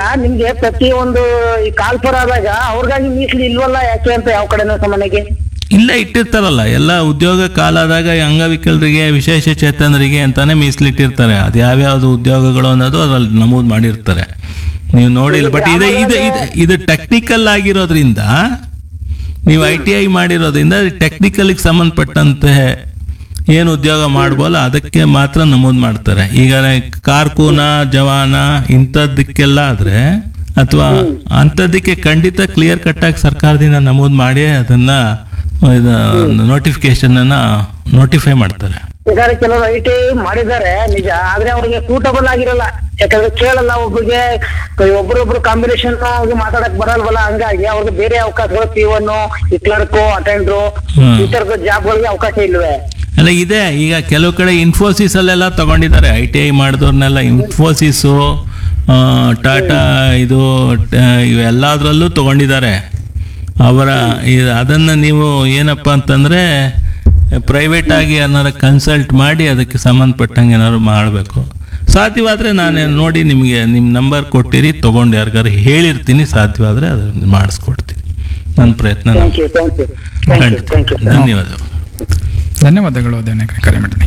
ನಿಮ್ಗೆ ಪ್ರತಿ ಒಂದು ಈ ಕಾಲ್ಪುರ ಆದಾಗ ಅವ್ರಿಗಾಗಿ ಮೀಸಲು ಇಲ್ವಲ್ಲ ಯಾಕೆ ಅಂತ ಯಾವ ಕಡೆನೂ ಸಾಮಾನ್ಯಕ್ಕೆ ಇಲ್ಲ ಇಟ್ಟಿರ್ತಾರಲ್ಲ ಎಲ್ಲ ಉದ್ಯೋಗ ಕಾಲಾದಾಗ ಈ ಅಂಗವಿಕಲರಿಗೆ ವಿಶೇಷ ಚೇತನರಿಗೆ ಅಂತಾನೆ ಮೀಸಲಿಟ್ಟಿರ್ತಾರೆ ಅದು ಯಾವ್ಯಾವ್ದು ಉದ್ಯೋಗಗಳು ಅನ್ನೋದು ಅದ್ರಲ್ಲಿ ನಮೂದು ಮಾಡಿರ್ತಾರೆ ನೀವು ನೋಡಿಲ್ಲ ಬಟ್ ಇದು ಇದು ಇದು- ಇದು ಟೆಕ್ನಿಕಲ್ ಆಗಿರೋದ್ರಿಂದ ನೀವು ಐ ಟಿ ಐ ಮಾಡಿರೋದ್ರಿಂದ ಟೆಕ್ನಿಕಲ್ಗೆ ಸಂಬಂಧಪಟ್ಟಂತೆ ಏನು ಉದ್ಯೋಗ ಮಾಡ್ಬೋಲ್ಲ ಅದಕ್ಕೆ ಮಾತ್ರ ನಮೂದು ಮಾಡ್ತಾರೆ ಈಗ ಕಾರ್ಕೂನ ಜವಾನ ಇಂಥದ್ದಕ್ಕೆಲ್ಲ ಆದ್ರೆ ಅಥವಾ ಅಂಥದ್ದಕ್ಕೆ ಖಂಡಿತ ಕ್ಲಿಯರ್ ಕಟ್ ಆಗಿ ಸರ್ಕಾರದಿಂದ ನಮೂದು ಮಾಡಿ ಅದನ್ನ ನೋಟಿಫಿಕೇಶನ್ ಅನ್ನ ನೋಟಿಫೈ ಮಾಡ್ತಾರೆ ಯಾಕಂದ್ರೆ ಕೆಲವರು ಐ ಟಿ ಮಾಡಿದ್ದಾರೆ ನಿಜ ಆದ್ರೆ ಅವ್ರಿಗೆ ಸೂಟಬಲ್ ಆಗಿರಲ್ಲ ಯಾಕಂದ್ರೆ ಕೇಳಲ್ಲ ಒಬ್ರಿಗೆ ಒಬ್ರೊಬ್ರು ಕಾಂಬಿನೇಷನ್ ಮಾತಾಡಕ್ ಬರಲ್ವಲ್ಲ ಹಂಗಾಗಿ ಅವ್ರಿಗೆ ಬೇರೆ ಅವಕಾಶಗಳು ಪಿ ಒನ್ ಈ ಕ್ಲರ್ಕು ಅಟೆಂಡ್ರು ಹ್ಮ್. ಈ ತರದ ಜಾಬ್ಗಳಿಗೆ ಅವಕಾಶ ಇಲ್ವೇ ಅಲ್ಲ ಇದೆ ಈಗ ಕೆಲವು ಕಡೆ ಇನ್ಫೋಸಿಸ್ ಅಲ್ಲೆಲ್ಲ ತಗೊಂಡಿದ್ದಾರೆ ಐ ಟಿ ಐ ಮಾಡಿದವ್ರನ್ನೆಲ್ಲ ಇನ್ಫೋಸಿಸು ಟಾಟಾ ಇದು ಟ- ಇವೆಲ್ಲದರಲ್ಲೂ ತಗೊಂಡಿದ್ದಾರೆ ಅವರ ಈ- ಅದನ್ನ ನೀವು ಏನಪ್ಪ ಅಂತಂದ್ರೆ ಪ್ರೈವೇಟ್ ಆಗಿ ಏನಾರು ಕನ್ಸಲ್ಟ್ ಮಾಡಿ ಅದಕ್ಕೆ ಸಂಬಂಧಪಟ್ಟಂಗೆ ಏನಾದ್ರು ಮಾಡಬೇಕು ಸಾಧ್ಯವಾದ್ರೆ ನಾನು ನೋಡಿ ನಿಮಗೆ ನಿಮ್ಮ ನಂಬರ್ ಕೊಟ್ಟಿರಿ ತಗೊಂಡು ಯಾರಿಗಾರು ಹೇಳಿರ್ತೀನಿ ಸಾಧ್ಯವಾದ್ರೆ ಅದನ್ನ ಮಾಡಿಸ್ಕೊಡ್ತೀನಿ ನನ್ನ ಪ್ರಯತ್ನ ನಾನು thank you thank you thank you thank you ಧನ್ಯವಾದಗಳು ಧನ್ಯವಾದಗಳು ದೇವನಗರ ಕರೆ ಮಾಡಿದ್ದೀನಿ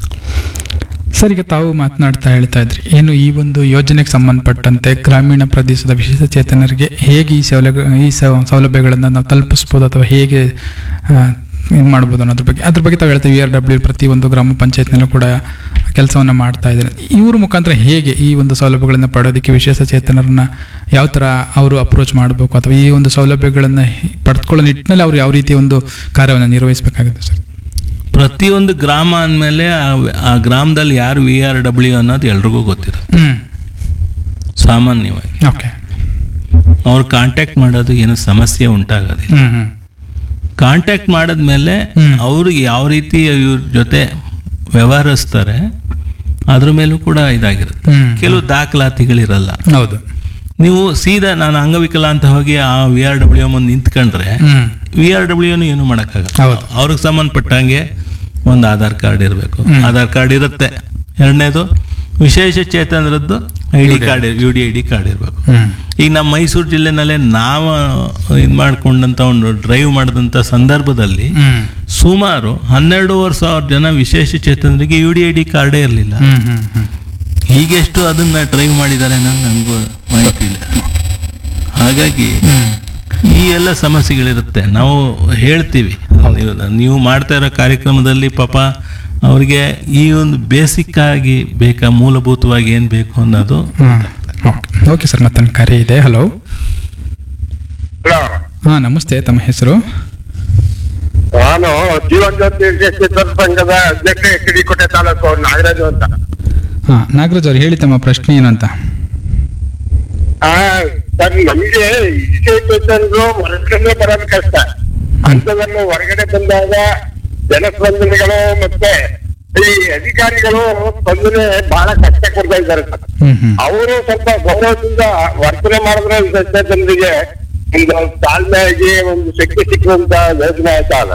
ಸರ್ ಈಗ ತಾವು ಮಾತನಾಡ್ತಾ ಹೇಳ್ತಾ ಇದ್ರಿ ಏನು ಈ ಒಂದು ಯೋಜನೆಗೆ ಸಂಬಂಧಪಟ್ಟಂತೆ ಗ್ರಾಮೀಣ ಪ್ರದೇಶದ ವಿಶೇಷ ಚೇತನರಿಗೆ ಹೇಗೆ ಈ ಸೌಲಭ್ಯ ಈ ಸೌ- ಸೌಲಭ್ಯಗಳನ್ನು ನಾವು ತಲುಪಿಸ್ಬೋದು ಅಥವಾ ಹೇಗೆ ಇದು ಮಾಡ್ಬೋದು ಅನ್ನೋದ್ರ ಬಗ್ಗೆ ಅದ್ರ ಬಗ್ಗೆ ತಾವು ಹೇಳ್ತೀವಿ ಆರ್ ಡಬ್ಲ್ಯೂ ಪ್ರತಿಯೊಂದು ಗ್ರಾಮ ಪಂಚಾಯತ್ನಲ್ಲೂ ಕೂಡ ಕೆಲಸವನ್ನು ಮಾಡ್ತಾ ಇದ್ದಾರೆ ಇವ್ರ ಮುಖಾಂತರ ಹೇಗೆ ಈ ಒಂದು ಸೌಲಭ್ಯಗಳನ್ನು ಪಡೆಯೋದಕ್ಕೆ ವಿಶೇಷ ಚೇತನರನ್ನ ಯಾವ ಥರ ಅವರು ಅಪ್ರೋಚ್ ಮಾಡಬೇಕು ಅಥವಾ ಈ ಒಂದು ಸೌಲಭ್ಯಗಳನ್ನು ಪಡೆದುಕೊಳ್ಳೋ ನಿಟ್ಟಿನಲ್ಲಿ ಅವರು ಯಾವ ರೀತಿಯ ಒಂದು ಕಾರ್ಯವನ್ನು ನಿರ್ವಹಿಸಬೇಕಾಗುತ್ತೆ ಸರ್ ಪ್ರತಿಯೊಂದು ಗ್ರಾಮ ಅಂದಮೇಲೆ ಆ ಗ್ರಾಮದಲ್ಲಿ ಯಾರು ವಿ ಆರ್ ಡಬ್ಲ್ಯೂ ಅನ್ನೋದು ಎಲ್ರಿಗೂ ಗೊತ್ತಿರುತ್ತೆ ಹ್ಮ್ ಸಾಮಾನ್ಯವಾಗಿ ಓಕೆ ಅವ್ರು ಕಾಂಟ್ಯಾಕ್ಟ್ ಮಾಡೋದು ಏನು ಸಮಸ್ಯೆ ಉಂಟಾಗೋದಿಲ್ಲ ಹ್ಮ್ ಹ್ಮ್ ಕಾಂಟ್ಯಾಕ್ಟ್ ಮಾಡಿದ್ಮೇಲೆ ಹ್ಮ್. ಅವ್ರಿಗೆ ಯಾವ ರೀತಿ ಇವ್ರ ಜೊತೆ ವ್ಯವಹರಿಸ್ತಾರೆ ಅದ್ರ ಮೇಲೂ ಕೂಡ ಇದಾಗಿರುತ್ತೆ ಹ್ಮ್. ಕೆಲವು ದಾಖಲಾತಿಗಳಿರಲ್ಲ ಹೌದು ನೀವು ಸೀದಾ ನಾನು ಅಂಗವಿಕಲ ಅಂತ ಹೋಗಿ ಆ ವಿ ಆರ್ ಡಬ್ಲ್ಯೂ ಮುಂದೆ ನಿಂತ್ಕೊಂಡ್ರೆ ಹ್ಮ್ ವಿ ಆರ್ ಡಬ್ಲ್ಯೂನು ಏನು ಮಾಡೋಕ್ಕಾಗಲ್ಲ ಹೌದು. ಅವ್ರಿಗೆ ಸಂಬಂಧಪಟ್ಟಂಗೆ ಒಂದು ಆಧಾರ್ ಕಾರ್ಡ್ ಇರಬೇಕು ಹ್ಮ್. ಆಧಾರ್ ಕಾರ್ಡ್ ಇರುತ್ತೆ ಎರಡನೇದು ವಿಶೇಷ ಚೇತನರದ್ದು I D card U D I D card ಇರಬೇಕು ಹ್ಮ್ ಈಗ ನಮ್ಮ ಮೈಸೂರು ಜಿಲ್ಲೆನಲ್ಲೇ ನಾವು ಇದು ಮಾಡ್ಕೊಂಡಂತ ಒಂದು ಡ್ರೈವ್ ಮಾಡಿದಂಥ ಸಂದರ್ಭದಲ್ಲಿ ಹ್ಮ್ ಸುಮಾರು ಹನ್ನೆರಡೂವರೆ ಸಾವಿರ ಜನ ವಿಶೇಷ ಚೇತನರಿಗೆ ಯು ಡಿ ಐ ಡಿ ಕಾರ್ಡೇ ಇರಲಿಲ್ಲ ಹ್ಮ್ ಹ್ಮ್ ಹ್ಮ್ ಈಗೆಷ್ಟು ಅದನ್ನ ಡ್ರೈವ್ ಮಾಡಿದ್ದಾರೆ ಅನ್ನೋದು ನನಗೂ ಮಾಹಿತಿ ಇಲ್ಲ ಹಾಗಾಗಿ ಈ ಎಲ್ಲ ಸಮಸ್ಯೆಗಳಿರುತ್ತೆ ನಾವು ಹೇಳ್ತೀವಿ ನೀವು ನೀವು ಮಾಡ್ತಾ ಇರೋ ಕಾರ್ಯಕ್ರಮದಲ್ಲಿ ಪಾಪ ಅವ್ರಿಗೆ ಈ ಒಂದು ಬೇಸಿಕ್ ಆಗಿ ಬೇಕಾ ಮೂಲಭೂತವಾಗಿ ಏನು ಬೇಕು ಅನ್ನೋದು ಹ್ಮ್ ಓಕೆ ಓಕೆ ಸರ್ ಮತ್ತೊಂದು ಕರೆ ಇದೆ ಹಲೋ ಹಲೋ ಹಾಂ ನಮಸ್ತೆ ತಮ್ಮ ಹೆಸರು ನಾನು ಜೀವನ್ ಜ್ಯೋತಿ ವಿಶೇಷ ಸಂಘದ ಅಧ್ಯಕ್ಷ ಎಚ್ ಡಿ ಕೋಟೆ ತಾಲೂಕು ನಾಗರಾಜು ಅಂತ ಹಾಂ ನಾಗರಾಜ್ ಅವ್ರು ಹೇಳಿ ತಮ್ಮ ಪ್ರಶ್ನೆ ಏನು ಅಂತ ಆ, ಸರ್ ನಮಗೆ ವಿಶೇಷರು ಹೊರಗಡೆ ಬರೋದು ಕಷ್ಟ ಅಂಥದ್ರಲ್ಲಿ ಹೊರಗಡೆ ಬಂದಾಗ ಜನಸ್ಪಂದನೆಗಳು ಮತ್ತೆ ಈ ಅಧಿಕಾರಿಗಳು ಸ್ಪಂದನೆ ಬಹಳ ಕಷ್ಟ ಕೊಡ್ತಾ ಇದ್ದಾರೆ ಸರ್ ಹ್ಮ್ ಹ್ಮ್ ಅವರು ಸ್ವಲ್ಪ ಗೌರವದಿಂದ ವರ್ತನೆ ಮಾಡಿದ್ರೆ ವಿಶೇಷ ಜನರಿಗೆ ಒಂದು ತಾಳ್ಮೆಯಾಗಿ ಒಂದು ಶಕ್ತಿ ಸಿಕ್ಕುವಂತ ಯೋಜನೆ ಆಯ್ತಾ ಅಲ್ಲ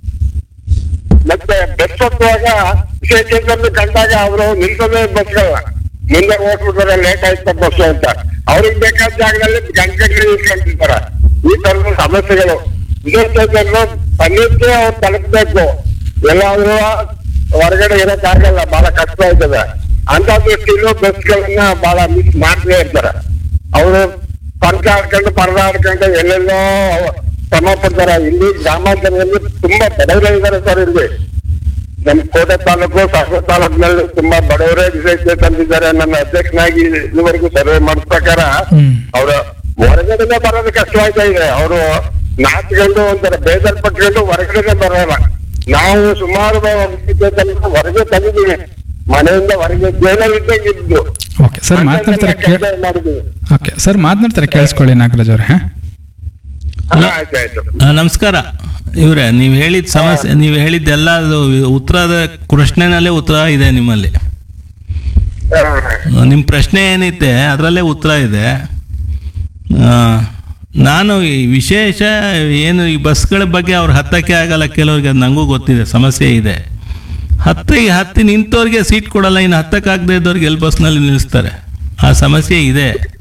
ಮತ್ತೆ ಬಸ್ ಹತ್ತುವಾಗ ವಿಶೇಷದಲ್ಲಿ ಕಂಡಾಗ ಅವರು ನಿಲ್ಸೋದೇ ಬಸ್ಗಳಲ್ಲ ಮುಂದೆ ಹೋಗ್ಬಿಟ್ರೆ ಲೇಟ್ ಆಯ್ತಾ ಬಸ್ ಅಂತ ಅವ್ರಿಗೆ ಬೇಕಾದ ಜಾಗದಲ್ಲಿ ಗಂಟೆಗಳು ನಿಲ್ಸ್ಕೊಂತಿರ್ತಾರೆ ಈ ತರದ ಸಮಸ್ಯೆಗಳು ವಿಶೇಷದಲ್ಲಿ ಸನ್ನಿಧ್ಯ ಅವ್ರು ತಲುಪಬೇಕು ಎಲ್ಲಾದ್ರೂ ಹೊರಗಡೆ ಇರೋಕ್ಕಾಗಲ್ಲ ಬಹಳ ಕಷ್ಟ ಆಯ್ತದೆ ಅಂತ ದೃಷ್ಟಿಯಲ್ಲೂ ಬಸ್ಗಳನ್ನ ಬಹಳ ಮಿಸ್ ಮಾಡ್ತೇ ಇರ್ತಾರೆ ಅವರು ಪರದಾಡ್ಕೊಂಡು ಪರದಾಡ್ಕೊಂಡು ಎಲ್ಲೆಲ್ಲೋ ಶ್ರಮ ಪಡ್ತಾರೆ ಇಲ್ಲಿ ಗ್ರಾಮಾಂತರದಲ್ಲಿ ತುಂಬಾ ಬಡವರೇ ಇದ್ದಾರೆ ಸರ್ ಇಲ್ಲಿ ನಮ್ಮ ಕೋಟೆ ತಾಲೂಕು ಸಾಗರ ತಾಲೂಕಿನಲ್ಲಿ ತುಂಬಾ ಬಡವರೇ ವಿಶೇಷ ತಂದಿದ್ದಾರೆ ನನ್ನ ಅಧ್ಯಕ್ಷನಾಗಿ ಇದುವರೆಗೂ ಸರ್ವೆ ಮಾಡಿದ ಪ್ರಕಾರ ಹ್ಮ್. ಅವರ ಹೊರಗಡೆನೆ ಬರೋದು ಕಷ್ಟವಾಗ್ತಾ ಇದೆ ಅವರು ನಾಚ್ಕೊಂಡು ಒಂಥರ ಬೇಜಾರ್ ಪಟ್ಕೊಂಡು ಹೊರಗಡೆನೆ ಬರೋಲ್ಲ ನಾವು ಸುಮಾರು ವಿಶೇಷ ಹೊರಗೆ ತಂದಿದ್ದೀವಿ ಮನೆಯಿಂದ ಹೊರಗೆ ಜೈಲಲ್ಲಿದ್ದಂಗೆ ಇದ್ದು ಓಕೆ ಸರ್ ಮಾತನಾಡ್ತಾರೆ ಕೇ ಮಾಡಿದ್ದೀವಿ ಓಕೆ ಸರ್ ಮಾತನಾಡ್ತಾರೆ ಕೇಳಿಸ್ಕೊಳ್ಳಿ ನಾಗರಾಜ್ ಅವ್ರೆ ಹಾಂ ಹಾ, ಆಯ್ತು ಆಯ್ತು ಆ, ನಮಸ್ಕಾರ ಇವ್ರೆ ನೀವು ಹೇಳಿದ ಸಮಸ್ಯೆ ನೀವು ಹೇಳಿದ್ದೆಲ್ಲ ಅದು ಉತ್ತರದ ಪ್ರಶ್ನೆನಲ್ಲೇ ಉತ್ತರ ಇದೆ ನಿಮ್ಮಲ್ಲಿ ಹಾ. ನಿಮ್ಮ ಪ್ರಶ್ನೆ ಏನೈತೆ ಅದರಲ್ಲೇ ಉತ್ತರ ಇದೆ ಆ, ನಾನು ಈ ವಿಶೇಷ ಏನು ಈ ಬಸ್ಗಳ ಬಗ್ಗೆ ಅವ್ರು ಹತ್ತಕ್ಕೆ ಆಗಲ್ಲ ಕೆಲವ್ರಿಗೆ ಅದು ನನಗೂ ಗೊತ್ತಿದೆ ಸಮಸ್ಯೆ ಇದೆ ಹತ್ತಿ ಹತ್ತಿ ನಿಂತವ್ರಿಗೆ ಸೀಟ್ ಕೊಡಲ್ಲ ಇನ್ನು ಹತ್ತಕ್ಕಾಗದೇ ಇದ್ದವ್ರಿಗೆ ಎಲ್ಲಿ ಬಸ್ನಲ್ಲಿ ನಿಲ್ಲಿಸ್ತಾರೆ ಆ ಸಮಸ್ಯೆ ಇದೆ